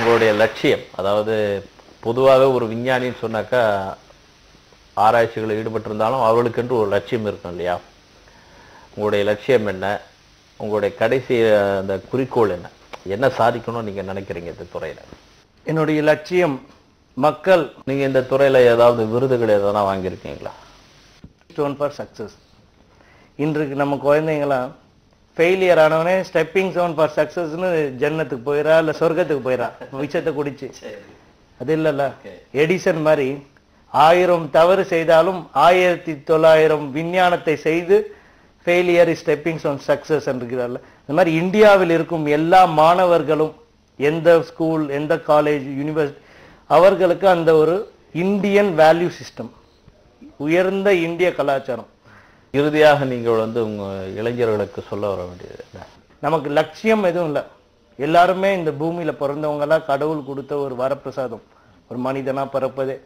உங்களுடைய லட்சியம் அதாவது பொதுவாக ஒரு விஞ்ஞானின்னு சொன்னாக்கா ஆராய்ச்சிகளில் ஈடுபட்டிருந்தாலும் அவர்களுக்கென்று ஒரு லட்சியம் இருக்கும் இல்லையா உங்களுடைய லட்சியம் என்ன உங்களுடைய கடைசி அஹ், அந்த குறிக்கோள் என்ன என்ன சாதிக்கணும்னு நீங்க நினைக்கிறீங்க இந்த துறையில என்னுடைய லட்சியம் மக்கள் நீங்க இந்த துறையில ஏதாவது விருதுகள் எதனா வாங்கியிருக்கீங்களா ஸ்டோன் ஃபார் சக்ஸஸ் இன்றைக்கு நம்ம குழந்தைங்களாம் ஃபெயிலியர் ஆனவனே ஸ்டெப்பிங் ஸ்டோன் ஃபார் சக்ஸஸ்னு ஜன்னத்துக்கு போயிடா இல்லை சொர்க்கத்துக்கு போயிடா விஷத்தை குடிச்சு அது இல்லைல்ல எடிசன் மாதிரி ஆயிரம் தவறு செய்தாலும் ஆயிரத்தி தொள்ளாயிரம் விஞ்ஞானத்தை செய்து failure is stepping stone success இருக்கிறார்ல இந்த மாதிரி இந்தியாவில் இருக்கும் எல்லா மாணவர்களும் எந்த ஸ்கூல் எந்த காலேஜ் யூனிவர்சிட்டி அவர்களுக்கு அந்த ஒரு இந்தியன் வேல்யூ சிஸ்டம் உயர்ந்த இந்திய கலாச்சாரம் இறுதியாக நீங்கள் வந்து உங்க இளைஞர்களுக்கு சொல்ல வர வேண்டியது என்ன? நமக்கு லட்சியம் எதுவும் இல்லை எல்லாருமே இந்த பூமியில பிறந்தவங்கலாம் கடவுள் கொடுத்த ஒரு வரப்பிரசாதம் ஒரு மனிதனா பிறப்பதே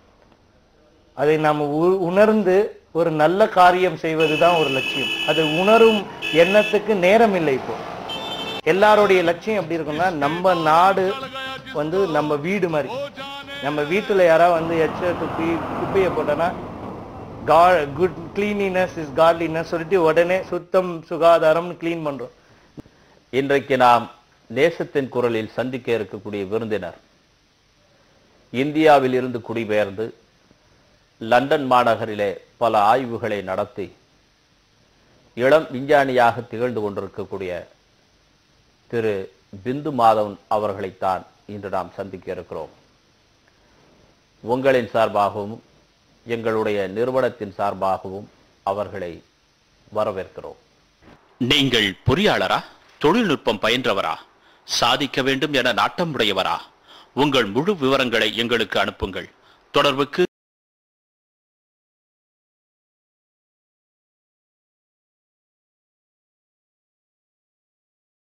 அதை நாம உ- உணர்ந்து ஒரு நல்ல காரியம் செய்வதுதான் ஒரு லட்சியம் அது உணரும் எண்ணத்துக்கு நேரம் இல்லை இப்போ எல்லாருடைய லட்சியம் எப்படி இருக்கும்னா நம்ம நாடு வந்து நம்ம வீடு மாதிரி நம்ம வீட்டுல யாராவது வந்து எச்ச துப்பி குப்பையை போட்டோன்னா கா குட் கிளீனினஸ் இஸ் காட்லினஸ் சொல்லிட்டு உடனே சுத்தம் சுகாதாரம்னு க்ளீன் பண்றோம் இன்றைக்கு நாம் நேசத்தின் குரலில் சந்திக்க இருக்கக்கூடிய விருந்தினர் இந்தியாவில் இருந்து குடிபெயர்ந்து லண்டன் மாநகரிலே பல ஆய்வுகளை நடத்தி இளம் விஞ்ஞானியாக திகழ்ந்து கொண்டிருக்கக்கூடிய திரு பிந்து மாதவன் அவர்களைத்தான் இன்று நாம் சந்திக்க இருக்கிறோம் உங்களின் சார்பாகவும் எங்களுடைய நிறுவனத்தின் சார்பாகவும் அவர்களை வரவேற்கிறோம் நீங்கள் பொறியாளரா தொழில்நுட்பம் பயின்றவரா சாதிக்க வேண்டும் என நாட்டம் உடையவரா உங்கள் முழு விவரங்களை எங்களுக்கு அனுப்புங்கள் தொடர்புக்கு